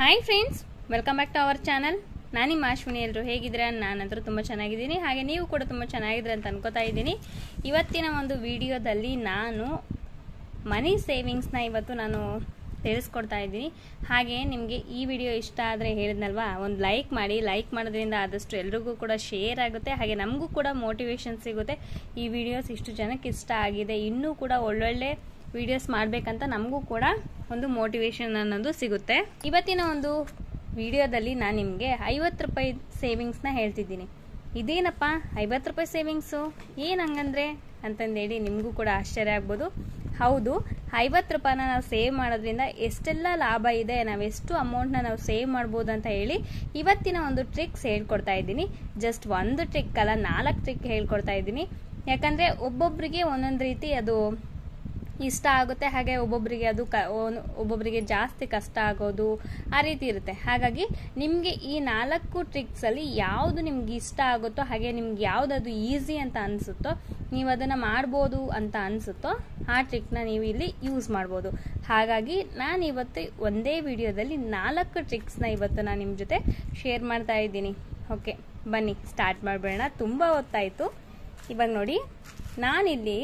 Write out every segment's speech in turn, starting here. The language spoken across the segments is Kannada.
hi friends welcome back to our channel ನಾನು ನಿಮ್ಮ ಅಶ್ವಿನಿ ಎಲ್ಲರೂ ಹೇಗಿದ್ರೆ ನಾನಂತರೂ ತುಂಬ ಚೆನ್ನಾಗಿದ್ದೀನಿ ಹಾಗೆ ನೀವು ಕೂಡ ತುಂಬ ಚೆನ್ನಾಗಿದ್ರೆ ಅಂತ ಅನ್ಕೋತಾ ಇದ್ದೀನಿ ಇವತ್ತಿನ ಒಂದು ವಿಡಿಯೋದಲ್ಲಿ ನಾನು ಮನಿ ಸೇವಿಂಗ್ಸ್ನ ಇವತ್ತು ನಾನು ತಿಳಿಸ್ಕೊಡ್ತಾ ಇದ್ದೀನಿ ಹಾಗೆ ನಿಮಗೆ ಈ ವಿಡಿಯೋ ಇಷ್ಟ ಆದರೆ ಹೇಳಿದ್ನಲ್ವಾ ಒಂದು ಲೈಕ್ ಮಾಡಿ ಲೈಕ್ ಮಾಡೋದ್ರಿಂದ ಆದಷ್ಟು ಎಲ್ರಿಗೂ ಕೂಡ ಶೇರ್ ಆಗುತ್ತೆ ಹಾಗೆ ನಮಗೂ ಕೂಡ ಮೋಟಿವೇಶನ್ ಸಿಗುತ್ತೆ ಈ ವಿಡಿಯೋಸ್ ಇಷ್ಟು ಜನಕ್ಕೆ ಇಷ್ಟ ಆಗಿದೆ ಇನ್ನೂ ಕೂಡ ಒಳ್ಳೊಳ್ಳೆ ವಿಡಿಯೋಸ್ ಮಾಡಬೇಕಂತ ನಮಗೂ ಕೂಡ ಒಂದು ಮೋಟಿವೇಶನ್ ಅನ್ನೋದು ಸಿಗುತ್ತೆ ಇವತ್ತಿನ ಒಂದು ವಿಡಿಯೋದಲ್ಲಿ ನಾನು ನಿಮಗೆ ಐವತ್ತು ರೂಪಾಯಿ ಸೇವಿಂಗ್ಸ್ನ ಹೇಳ್ತಿದ್ದೀನಿ ಇದೇನಪ್ಪ ಐವತ್ತು ರೂಪಾಯಿ ಸೇವಿಂಗ್ಸು ಏನು ಹಂಗಂದ್ರೆ ಅಂತಂದೇಳಿ ನಿಮಗೂ ಕೂಡ ಆಶ್ಚರ್ಯ ಆಗ್ಬೋದು ಹೌದು ಐವತ್ತು ರೂಪಾಯಿನ ನಾವು ಸೇವ್ ಮಾಡೋದ್ರಿಂದ ಎಷ್ಟೆಲ್ಲ ಲಾಭ ಇದೆ ನಾವೆಷ್ಟು ಅಮೌಂಟ್ನ ನಾವು ಸೇವ್ ಮಾಡ್ಬೋದು ಅಂತ ಹೇಳಿ ಇವತ್ತಿನ ಒಂದು ಟ್ರಿಕ್ಸ್ ಹೇಳ್ಕೊಡ್ತಾ ಇದ್ದೀನಿ ಜಸ್ಟ್ ಒಂದು ಟ್ರಿಕ್ ಅಲ್ಲ ನಾಲ್ಕು ಟ್ರಿಕ್ ಹೇಳ್ಕೊಡ್ತಾ ಇದ್ದೀನಿ ಯಾಕಂದರೆ ಒಬ್ಬೊಬ್ಬರಿಗೆ ಒಂದೊಂದು ರೀತಿ ಅದು ಇಷ್ಟ ಆಗುತ್ತೆ ಹಾಗೆ ಒಬ್ಬೊಬ್ಬರಿಗೆ ಅದು ಕ ಒನ್- ಒಬ್ಬೊಬ್ಬರಿಗೆ ಜಾಸ್ತಿ ಕಷ್ಟ ಆಗೋದು ಆ ರೀತಿ ಇರುತ್ತೆ ಹಾಗಾಗಿ ನಿಮಗೆ ಈ ನಾಲ್ಕು ಟ್ರಿಕ್ಸಲ್ಲಿ ಯಾವುದು ನಿಮ್ಗೆ ಇಷ್ಟ ಆಗುತ್ತೋ ಹಾಗೆ ನಿಮ್ಗೆ ಯಾವುದದು ಈಸಿ ಅಂತ ಅನಿಸುತ್ತೋ ನೀವು ಅದನ್ನು ಮಾಡ್ಬೋದು ಅಂತ ಅನಿಸುತ್ತೋ ಆ ಟ್ರಿಕ್ನ ನೀವು ಇಲ್ಲಿ ಯೂಸ್ ಮಾಡ್ಬೋದು ಹಾಗಾಗಿ ನಾನು ಇವತ್ತು ಒಂದೇ ವಿಡಿಯೋದಲ್ಲಿ ನಾಲ್ಕು ಟ್ರಿಕ್ಸ್ನ ಇವತ್ತು ನಾನು ನಿಮ್ಮ ಜೊತೆ ಶೇರ್ ಮಾಡ್ತಾ ಇದ್ದೀನಿ ಓಕೆ ಬನ್ನಿ ಸ್ಟಾರ್ಟ್ ಮಾಡಬೇಡ ತುಂಬ ಹೊತ್ತಾಯಿತು ಇವಾಗ ನೋಡಿ ನಾನಿಲ್ಲಿ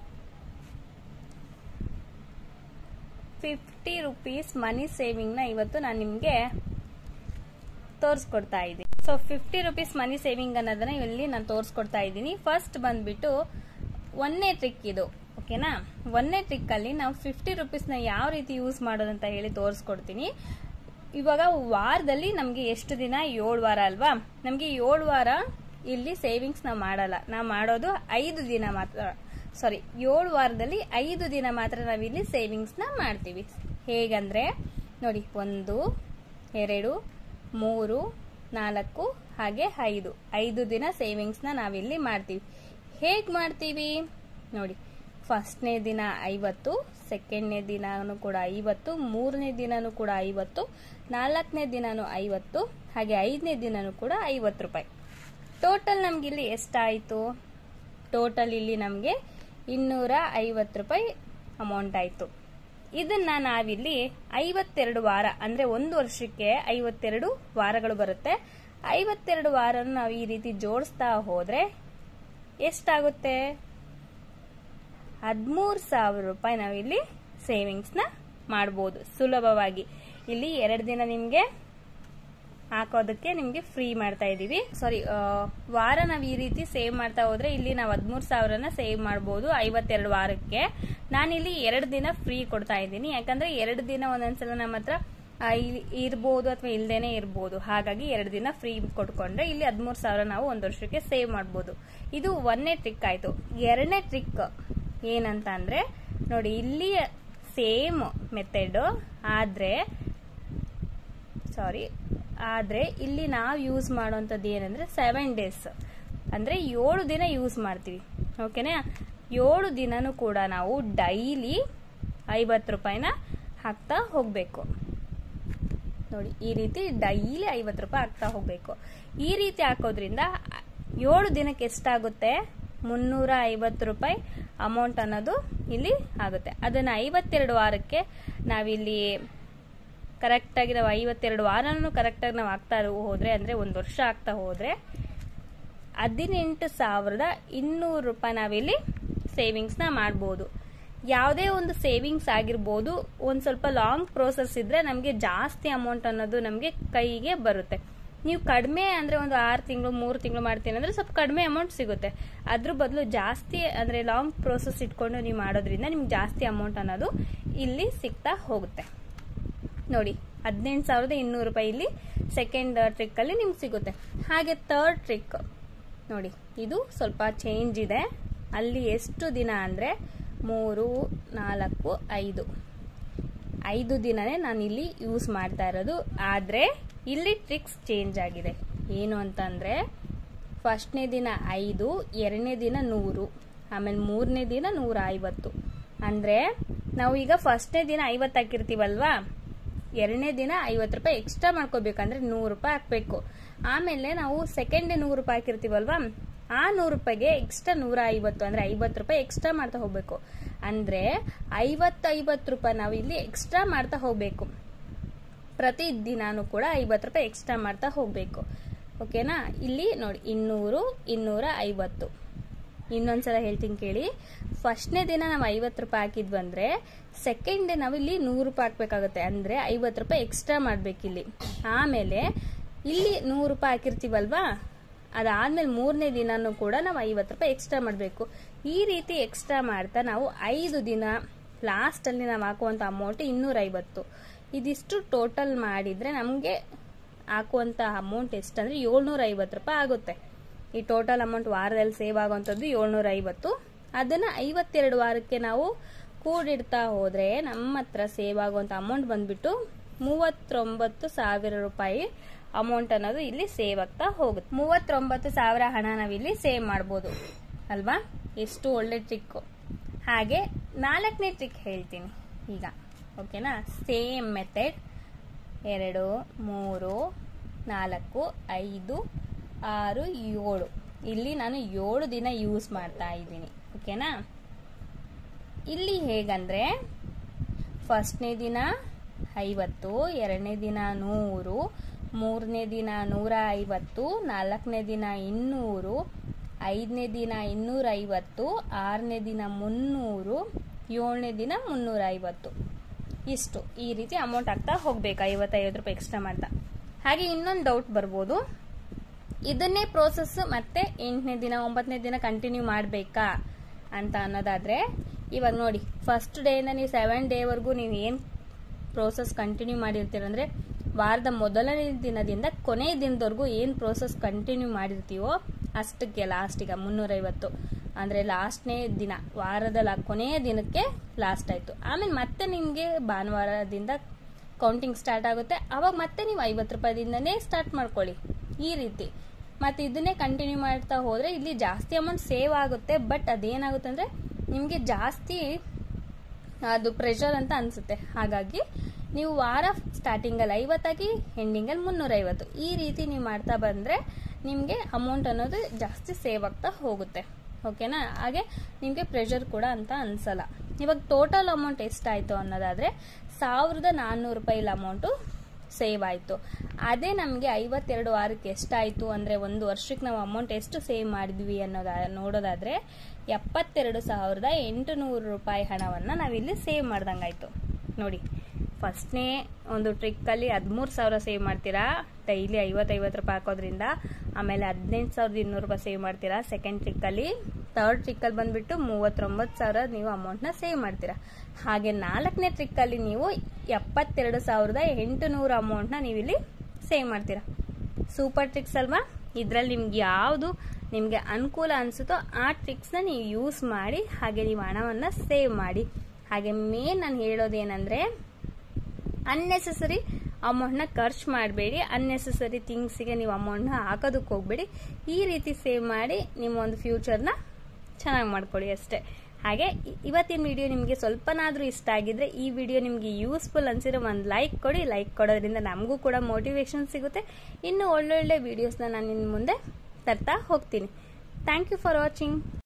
ಫಿಫ್ಟಿ ರುಪೀಸ್ ಮನಿ ಸೇವಿಂಗ್ನ ಇವತ್ತು ನಾನು ನಿಮಗೆ ತೋರಿಸ್ಕೊಡ್ತಾ ಇದ್ದೀನಿ so fifty rupees money saving ಅನ್ನೋದನ್ನ ಇಲ್ಲಿ ನಾನು ತೋರಿಸ್ಕೊಡ್ತಾ ಇದ್ದೀನಿ ಫಸ್ಟ್ ಬಂದ್ಬಿಟ್ಟು ಒಂದನೇ ಟ್ರಿಕ್ ಇದು ಓಕೆನಾ ಒಂದನೇ ಟ್ರಿಕ್ಕಲ್ಲಿ ನಾವು ಫಿಫ್ಟಿ ರುಪೀಸ್ನ ಯಾವ ರೀತಿ ಯೂಸ್ ಮಾಡೋದು ಅಂತ ಹೇಳಿ ತೋರಿಸ್ಕೊಡ್ತೀನಿ ಇವಾಗ ವಾರದಲ್ಲಿ ನಮಗೆ ಎಷ್ಟು ದಿನ ಏಳು ವಾರ ಅಲ್ವಾ ನಮಗೆ ಏಳು ವಾರ ಇಲ್ಲಿ ಸೇವಿಂಗ್ಸ್ ನಾವು ಮಾಡಲ್ಲ ನಾವು ಮಾಡೋದು ಐದು ದಿನ ಮಾತ್ರ ಸಾರಿ ಏಳು ವಾರದಲ್ಲಿ ಐದು ದಿನ ಮಾತ್ರ ನಾವಿಲ್ಲಿ ಸೇವಿಂಗ್ಸ್ನ ಮಾಡ್ತೀವಿ ಹೇಗಂದ್ರೆ ನೋಡಿ ಒಂದು ಎರಡು ಮೂರು ನಾಲ್ಕು ಹಾಗೆ ಐದು ಐದು ದಿನ ಸೇವಿಂಗ್ಸ್ನ ನಾವಿಲ್ಲಿ ಮಾಡ್ತೀವಿ ಹೇಗೆ ಮಾಡ್ತೀವಿ ನೋಡಿ ಫಸ್ಟ್ನೇ ದಿನ ಐವತ್ತು ಸೆಕೆಂಡ್ನೇ ದಿನನೂ ಕೂಡ ಐವತ್ತು ಮೂರನೇ ದಿನನೂ ಕೂಡ ಐವತ್ತು ನಾಲ್ಕನೇ ದಿನನೂ ಐವತ್ತು ಹಾಗೆ ಐದನೇ ದಿನನೂ ಕೂಡ ಐವತ್ತು ರೂಪಾಯಿ ಟೋಟಲ್ ನಮಗಿಲ್ಲಿ ಎಷ್ಟಾಯಿತು ಟೋಟಲ್ ಇಲ್ಲಿ ನಮಗೆ ಇನ್ನೂರ ಐವತ್ತು ರೂಪಾಯಿ ಅಮೌಂಟ್ ಆಯಿತು ಇದನ್ನ ನಾವಿಲ್ಲಿ ಐವತ್ತೆರಡು ವಾರ ಅಂದ್ರೆ ಒಂದು ವರ್ಷಕ್ಕೆ ಐವತ್ತೆರಡು ವಾರಗಳು ಬರುತ್ತೆ ಐವತ್ತೆರಡು ವಾರನ ನಾವು ಈ ರೀತಿ ಜೋಡಿಸ್ತಾ ಹೋದ್ರೆ ಎಷ್ಟಾಗುತ್ತೆ ಹದಿಮೂರು ಸಾವಿರ ರೂಪಾಯಿ ನಾವಿಲ್ಲಿ ಸೇವಿಂಗ್ಸ್ನ ಮಾಡ್ಬೋದು ಸುಲಭವಾಗಿ ಇಲ್ಲಿ ಎರಡು ದಿನ ನಿಮಗೆ ಹಾಕೋದಕ್ಕೆ ನಿಮಗೆ ಫ್ರೀ ಮಾಡ್ತಾ ಇದ್ದೀವಿ ಸಾರಿ ವಾರ ನಾವು ಈ ರೀತಿ ಸೇವ್ ಮಾಡ್ತಾ ಹೋದ್ರೆ ಇಲ್ಲಿ ನಾವು ಹದಿಮೂರು ಸಾವಿರನ ಸೇವ್ ಮಾಡ್ಬೋದು ಐವತ್ತೆರಡು ವಾರಕ್ಕೆ ನಾನಿಲ್ಲಿ ಎರಡು ದಿನ ಫ್ರೀ ಕೊಡ್ತಾ ಇದ್ದೀನಿ ಯಾಕಂದ್ರೆ ಎರಡು ದಿನ ಒಂದೊಂದ್ಸಲ ನಮ್ಮ ಹತ್ರ ಆ, ಇಲ್- ಇರ್ಬೋದು ಅಥವಾ ಇಲ್ದೇನೆ ಇರ್ಬೋದು ಹಾಗಾಗಿ ಎರಡು ದಿನ ಫ್ರೀ ಕೊಟ್ಕೊಂಡ್ರೆ ಇಲ್ಲಿ ಹದಿಮೂರು ಸಾವಿರ ನಾವು ಒಂದು ವರ್ಷಕ್ಕೆ ಸೇವ್ ಮಾಡ್ಬೋದು ಇದು ಒಂದನೇ ಟ್ರಿಕ್ ಆಯ್ತು ಎರಡನೇ ಟ್ರಿಕ್ ಏನಂತ ಅಂದ್ರೆ ನೋಡಿ ಇಲ್ಲಿ ಸೇಮ್ ಮೆಥಡ್ ಆದ್ರೆ ಸಾರಿ ಆದರೆ ಇಲ್ಲಿ ನಾವು ಯೂಸ್ ಮಾಡೋವಂಥದ್ದು ಏನಂದರೆ ಸೆವೆನ್ ಡೇಸ್ ಅಂದರೆ ಏಳು ದಿನ ಯೂಸ್ ಮಾಡ್ತೀವಿ ಓಕೆನಾ ಏಳು ದಿನನೂ ಕೂಡ ನಾವು ಡೈಲಿ ಐವತ್ತು ರೂಪಾಯಿನ ಹಾಕ್ತಾ ಹೋಗಬೇಕು ನೋಡಿ ಈ ರೀತಿ ಡೈಲಿ ಐವತ್ತು ರೂಪಾಯಿ ಹಾಕ್ತಾ ಹೋಗಬೇಕು ಈ ರೀತಿ ಹಾಕೋದ್ರಿಂದ ಏಳು ದಿನಕ್ಕೆ ಎಷ್ಟಾಗುತ್ತೆ ಮುನ್ನೂರ ಐವತ್ತು ರೂಪಾಯಿ ಅಮೌಂಟ್ ಅನ್ನೋದು ಇಲ್ಲಿ ಆಗುತ್ತೆ ಅದನ್ನು ಐವತ್ತೆರಡು ವಾರಕ್ಕೆ ನಾವಿಲ್ಲಿ ಕರೆಕ್ಟಾಗಿ ನಾವು ಐವತ್ತೆರಡು ವಾರನೂ ಕರೆಕ್ಟಾಗಿ ನಾವು ಆಗ್ತಾ ಹೋದರೆ ಅಂದರೆ ಒಂದು ವರ್ಷ ಆಗ್ತಾ ಹೋದರೆ ಹದಿನೆಂಟು ಸಾವಿರದ ಇನ್ನೂರು ರೂಪಾಯಿ ನಾವಿಲ್ಲಿ ಸೇವಿಂಗ್ಸ್ನ ಮಾಡ್ಬೋದು ಯಾವುದೇ ಒಂದು ಸೇವಿಂಗ್ಸ್ ಆಗಿರ್ಬೋದು ಒಂದು ಸ್ವಲ್ಪ ಲಾಂಗ್ ಪ್ರೋಸೆಸ್ ಇದ್ದರೆ ನಮಗೆ ಜಾಸ್ತಿ ಅಮೌಂಟ್ ಅನ್ನೋದು ನಮಗೆ ಕೈಗೆ ಬರುತ್ತೆ ನೀವು ಕಡಿಮೆ ಅಂದರೆ ಒಂದು ಆರು ತಿಂಗಳು ಮೂರು ತಿಂಗಳು ಮಾಡ್ತೀನಿ ಅಂದರೆ ಸ್ವಲ್ಪ ಕಡಿಮೆ ಅಮೌಂಟ್ ಸಿಗುತ್ತೆ ಅದ್ರ ಬದಲು ಜಾಸ್ತಿ ಅಂದರೆ ಲಾಂಗ್ ಪ್ರೋಸೆಸ್ ಇಟ್ಕೊಂಡು ನೀವು ಮಾಡೋದ್ರಿಂದ ನಿಮ್ಗೆ ಜಾಸ್ತಿ ಅಮೌಂಟ್ ಅನ್ನೋದು ಇಲ್ಲಿ ಸಿಗ್ತಾ ಹೋಗುತ್ತೆ ನೋಡಿ ಹದಿನೆಂಟು ಸಾವಿರದ ಇನ್ನೂರು ರೂಪಾಯಿ ಇಲ್ಲಿ ಸೆಕೆಂಡ್ ಟ್ರಿಕ್ಕಲ್ಲಿ ನಿಮ್ಗೆ ಸಿಗುತ್ತೆ ಹಾಗೆ ಥರ್ಡ್ ಟ್ರಿಕ್ ನೋಡಿ ಇದು ಸ್ವಲ್ಪ ಚೇಂಜ್ ಇದೆ ಅಲ್ಲಿ ಎಷ್ಟು ದಿನ ಅಂದರೆ ಮೂರು ನಾಲ್ಕು ಐದು ಐದು ದಿನನೇ ನಾನು ಇಲ್ಲಿ ಯೂಸ್ ಮಾಡ್ತಾ ಇರೋದು ಆದರೆ ಇಲ್ಲಿ ಟ್ರಿಕ್ಸ್ ಚೇಂಜ್ ಆಗಿದೆ ಏನು ಅಂತಂದರೆ ಫಸ್ಟ್ನೇ ದಿನ ಐದು ಎರಡನೇ ದಿನ ನೂರು ಆಮೇಲೆ ಮೂರನೇ ದಿನ ನೂರ ಐವತ್ತು ಅಂದರೆ ನಾವು ಈಗ ಫಸ್ಟ್ನೇ ದಿನ ಐವತ್ತು ಹಾಕಿರ್ತೀವಲ್ವಾ ಎರಡನೇ ದಿನ ಐವತ್ತು ರೂಪಾಯಿ ಎಕ್ಸ್ಟ್ರಾ ಮಾಡ್ಕೋಬೇಕಂದ್ರೆ ನೂರು ರೂಪಾಯಿ ಹಾಕಬೇಕು ಆಮೇಲೆ ನಾವು ಸೆಕೆಂಡ್ ಡೇ ನೂರು ರೂಪಾಯಿ ಹಾಕಿರ್ತೀವಲ್ವಾ ಆ ನೂರು ರೂಪಾಯಿಗೆ ಎಕ್ಸ್ಟ್ರಾ ನೂರ ಐವತ್ತು ಅಂದರೆ ಐವತ್ತು ರೂಪಾಯಿ ಎಕ್ಸ್ಟ್ರಾ ಮಾಡ್ತಾ ಹೋಗಬೇಕು ಅಂದರೆ ಐವತ್ತು ಐವತ್ತು ರೂಪಾಯಿ ನಾವು ಇಲ್ಲಿ ಎಕ್ಸ್ಟ್ರಾ ಮಾಡ್ತಾ ಹೋಗಬೇಕು ಪ್ರತಿ ದಿನಾನು ಕೂಡ ಐವತ್ತು ರೂಪಾಯಿ ಎಕ್ಸ್ಟ್ರಾ ಮಾಡ್ತಾ ಹೋಗಬೇಕು ಓಕೆನಾ ಇಲ್ಲಿ ನೋಡಿ ಇನ್ನೂರು ಇನ್ನೂರ ಐವತ್ತು ಇನ್ನೊಂದ್ಸಲ ಹೇಳ್ತೀನಿ ಕೇಳಿ ಫಸ್ಟ್ನೇ ದಿನ ನಾವು ಐವತ್ತು ರೂಪಾಯಿ ಹಾಕಿದ್ವಿ ಅಂದರೆ ಸೆಕೆಂಡ್ ಡೇ ನಾವು ಇಲ್ಲಿ ನೂರು ರೂಪಾಯಿ ಹಾಕ್ಬೇಕಾಗುತ್ತೆ ಅಂದರೆ ಐವತ್ತು ರೂಪಾಯಿ ಎಕ್ಸ್ಟ್ರಾ ಮಾಡಬೇಕಿಲ್ಲಿ ಆಮೇಲೆ ಇಲ್ಲಿ ನೂರು ರೂಪಾಯಿ ಹಾಕಿರ್ತೀವಲ್ವಾ ಅದಾದ್ಮೇಲೆ ಮೂರನೇ ದಿನನೂ ಕೂಡ ನಾವು ಐವತ್ತು ರೂಪಾಯಿ ಎಕ್ಸ್ಟ್ರಾ ಮಾಡಬೇಕು ಈ ರೀತಿ ಎಕ್ಸ್ಟ್ರಾ ಮಾಡ್ತಾ ನಾವು ಐದು ದಿನ ಲಾಸ್ಟಲ್ಲಿ ನಾವು ಹಾಕುವಂಥ ಅಮೌಂಟ್ ಇನ್ನೂರೈವತ್ತು ಇದಿಷ್ಟು ಟೋಟಲ್ ಮಾಡಿದರೆ ನಮಗೆ ಹಾಕುವಂಥ ಅಮೌಂಟ್ ಎಷ್ಟಂದರೆ ಏಳ್ನೂರ ಐವತ್ತು ರೂಪಾಯಿ ಆಗುತ್ತೆ ಈ ಟೋಟಲ್ ಅಮೌಂಟ್ ವಾರದಲ್ಲಿ ಸೇವ್ ಆಗುವಂಥದ್ದು ಏಳ್ನೂರ ಐವತ್ತು ಅದನ್ನು ಐವತ್ತೆರಡು ವಾರಕ್ಕೆ ನಾವು ಕೂಡಿಡ್ತಾ ಹೋದರೆ ನಮ್ಮ ಹತ್ರ ಸೇವ್ ಆಗುವಂಥ ಅಮೌಂಟ್ ಬಂದ್ಬಿಟ್ಟು ಮೂವತ್ತೊಂಬತ್ತು ಸಾವಿರ ರೂಪಾಯಿ ಅಮೌಂಟ್ ಅನ್ನೋದು ಇಲ್ಲಿ ಸೇವ್ ಆಗ್ತಾ ಹೋಗುತ್ತೆ ಮೂವತ್ತೊಂಬತ್ತು ಸಾವಿರ ಹಣ ನಾವಿಲ್ಲಿ ಸೇವ್ ಮಾಡ್ಬೋದು ಅಲ್ವಾ ಎಷ್ಟು ಒಳ್ಳೆ ಟ್ರಿಕ್ಕು ಹಾಗೆ ನಾಲ್ಕನೇ ಟ್ರಿಕ್ ಹೇಳ್ತೀನಿ ಈಗ ಓಕೆನಾ ಸೇಮ್ ಮೆಥಡ್ ಎರಡು ಮೂರು ನಾಲ್ಕು ಐದು ಆರು ಏಳು ಇಲ್ಲಿ ನಾನು ಏಳು ದಿನ ಯೂಸ್ ಮಾಡ್ತಾ ಇದ್ದೀನಿ ಓಕೆನಾ ಇಲ್ಲಿ ಹೇಗಂದ್ರೆ ಫಸ್ಟ್ನೇ ದಿನ ಐವತ್ತು ಎರಡನೇ ದಿನ ನೂರು ಮೂರನೇ ದಿನ ನೂರ ಐವತ್ತು ನಾಲ್ಕನೇ ದಿನ ಇನ್ನೂರು ಐದನೇ ದಿನ ಇನ್ನೂರೈವತ್ತು ಆರನೇ ದಿನ ಮುನ್ನೂರು ಏಳನೇ ದಿನ ಮುನ್ನೂರ ಐವತ್ತು ಇಷ್ಟು ಈ ರೀತಿ ಅಮೌಂಟ್ ಆಗ್ತಾ ಹೋಗ್ಬೇಕು ಐವತ್ತೈವತ್ತು ರೂಪಾಯಿ ಎಕ್ಸ್ಟ್ರಾ ಮಾಡ್ತಾ ಹಾಗೆ ಇನ್ನೊಂದು ಡೌಟ್ ಬರ್ಬೋದು ಇದನ್ನೇ ಪ್ರೋಸೆಸ್ ಮತ್ತೆ ಎಂಟನೇ ದಿನ ಒಂಬತ್ತನೇ ದಿನ ಕಂಟಿನ್ಯೂ ಮಾಡಬೇಕಾ ಅಂತ ಅನ್ನೋದಾದ್ರೆ ಇವಾಗ ನೋಡಿ ಫಸ್ಟ್ ಡೇಯಿಂದ ನೀವು ಸೆವೆನ್ ಡೇವರೆಗೂ ನೀವು ಏನು ಪ್ರೋಸೆಸ್ ಕಂಟಿನ್ಯೂ ಮಾಡಿರ್ತೀರ ಅಂದರೆ ವಾರದ ಮೊದಲನೇ ದಿನದಿಂದ ಕೊನೆಯ ದಿನದವರೆಗೂ ಏನು ಪ್ರೋಸೆಸ್ ಕಂಟಿನ್ಯೂ ಮಾಡಿರ್ತೀವೋ ಅಷ್ಟಕ್ಕೆ ಲಾಸ್ಟಿಗೆ ಮುನ್ನೂರೈವತ್ತು ಅಂದರೆ ಲಾಸ್ಟ್ನೇ ದಿನ ವಾರದ ಲಾ ಕೊನೆಯ ದಿನಕ್ಕೆ ಲಾಸ್ಟ್ ಆಯಿತು ಆಮೇಲೆ ಮತ್ತೆ ನಿಮಗೆ ಭಾನುವಾರದಿಂದ ಕೌಂಟಿಂಗ್ ಸ್ಟಾರ್ಟ್ ಆಗುತ್ತೆ ಅವಾಗ ಮತ್ತೆ ನೀವು ಐವತ್ತು ರೂಪಾಯಿದಿಂದನೇ ಸ್ಟಾರ್ಟ್ ಮಾಡ್ಕೊಳ್ಳಿ ಈ ರೀತಿ ಮತ್ತು ಇದನ್ನೇ ಕಂಟಿನ್ಯೂ ಮಾಡ್ತಾ ಹೋದರೆ ಇಲ್ಲಿ ಜಾಸ್ತಿ ಅಮೌಂಟ್ ಸೇವ್ ಆಗುತ್ತೆ ಬಟ್ ಅದೇನಾಗುತ್ತೆ ಅಂದರೆ ನಿಮಗೆ ಜಾಸ್ತಿ ಅದು ಪ್ರೆಷರ್ ಅಂತ ಅನಿಸುತ್ತೆ ಹಾಗಾಗಿ ನೀವು ವಾರ ಸ್ಟಾರ್ಟಿಂಗಲ್ಲಿ ಐವತ್ತಾಗಿ ಎಂಡಿಂಗಲ್ಲಿ ಮುನ್ನೂರೈವತ್ತು ಈ ರೀತಿ ನೀವು ಮಾಡ್ತಾ ಬಂದರೆ ನಿಮಗೆ ಅಮೌಂಟ್ ಅನ್ನೋದು ಜಾಸ್ತಿ ಸೇವ್ ಆಗ್ತಾ ಹೋಗುತ್ತೆ ಓಕೆನಾ ಹಾಗೆ ನಿಮಗೆ ಪ್ರೆಷರ್ ಕೂಡ ಅಂತ ಅನ್ಸಲ್ಲ ಇವಾಗ ಟೋಟಲ್ ಅಮೌಂಟ್ ಎಷ್ಟಾಯಿತು ಅನ್ನೋದಾದರೆ ಸಾವಿರದ ನಾನ್ನೂರು ರೂಪಾಯಿ ಅಮೌಂಟು ಸೇವ್ ಆಯಿತು ಅದೇ ನಮಗೆ ಐವತ್ತೆರಡು ವಾರಕ್ಕೆ ಎಷ್ಟಾಯಿತು ಅಂದರೆ ಒಂದು ವರ್ಷಕ್ಕೆ ನಾವು ಅಮೌಂಟ್ ಎಷ್ಟು ಸೇವ್ ಮಾಡಿದ್ವಿ ಅನ್ನೋದ ನೋಡೋದಾದರೆ ಎಪ್ಪತ್ತೆರಡು ಸಾವಿರದ ಎಂಟುನೂರು ರೂಪಾಯಿ ಹಣವನ್ನು ನಾವಿಲ್ಲಿ ಸೇವ್ ಮಾಡ್ದಂಗಾಯ್ತು ನೋಡಿ ಫಸ್ಟ್ನೇ ಒಂದು ಟ್ರಿಕ್ಕಲ್ಲಿ ಹದಿಮೂರು ಸಾವಿರ ಸೇವ್ ಮಾಡ್ತೀರಾ ಡೈಲಿ ಐವತ್ತೈವತ್ತು ರೂಪಾಯಿ ಹಾಕೋದ್ರಿಂದ ಆಮೇಲೆ ಹದಿನೆಂಟು ಸಾವಿರದ ಇನ್ನೂರು ರೂಪಾಯಿ ಸೇವ್ ಮಾಡ್ತೀರಾ ಸೆಕೆಂಡ್ ಟ್ರಿಕ್ಕಲ್ಲಿ ತರ್ಡ್ ಟ್ರಿಕ್ಕಲ್ಲಿ ಬಂದುಬಿಟ್ಟು ಮೂವತ್ತೊಂಬತ್ತು ಸಾವಿರ ನೀವು ಅಮೌಂಟ್ನ ಸೇವ್ ಮಾಡ್ತೀರಾ ಹಾಗೆ ನಾಲ್ಕನೇ ಟ್ರಿಕ್ಕಲ್ಲಿ ನೀವು ಎಪ್ಪತ್ತೆರಡು ಸಾವಿರದ ಎಂಟುನೂರು ಅಮೌಂಟ್ನ ನೀವಿಲ್ಲಿ ಸೇವ್ ಮಾಡ್ತೀರಾ ಸೂಪರ್ ಟ್ರಿಕ್ಸ್ ಅಲ್ವಾ ಇದರಲ್ಲಿ ನಿಮ್ಗೆ ಯಾವುದು ನಿಮಗೆ ಅನುಕೂಲ ಅನಿಸುತ್ತೋ ಆ ಟ್ರಿಕ್ಸ್ನ ನೀವು ಯೂಸ್ ಮಾಡಿ ಹಾಗೆ ನೀವು ಹಣವನ್ನು ಸೇವ್ ಮಾಡಿ ಹಾಗೆ ಮೇನ್ ನಾನು ಹೇಳೋದೇನೆಂದರೆ ಅನ್ನೆಸೆಸರಿ ಅಮೌಂಟ್ನ ಖರ್ಚು ಮಾಡಬೇಡಿ ಅನ್ನೆಸೆಸರಿ ಥಿಂಗ್ಸಿಗೆ ನೀವು ಅಮೌಂಟ್ನ ಹಾಕೋದಕ್ಕೆ ಹೋಗಬೇಡಿ ಈ ರೀತಿ ಸೇವ್ ಮಾಡಿ ನಿಮ್ಮ ಒಂದು ಫ್ಯೂಚರ್ನ ಚೆನ್ನಾಗಿ ಮಾಡ್ಕೊಳ್ಳಿ ಅಷ್ಟೇ ಹಾಗೆ ಇವತ್ತಿನ ವಿಡಿಯೋ ನಿಮಗೆ ಸ್ವಲ್ಪನಾದರೂ ಇಷ್ಟ ಆಗಿದ್ರೆ ಈ ವಿಡಿಯೋ ನಿಮಗೆ ಯೂಸ್ಫುಲ್ ಅನ್ಸಿರೋ ಒಂದು ಲೈಕ್ ಕೊಡಿ ಲೈಕ್ ಕೊಡೋದ್ರಿಂದ ನಮಗೂ ಕೂಡ ಮೋಟಿವೇಶನ್ ಸಿಗುತ್ತೆ ಇನ್ನು ಒಳ್ಳೊಳ್ಳೆ ವಿಡಿಯೋಸ್ನ ನಾನು ನಿನ್ನ ಮುಂದೆ ತರ್ತಾ ಹೋಗ್ತೀನಿ ಥ್ಯಾಂಕ್ ಯು ಫಾರ್ ವಾಚಿಂಗ್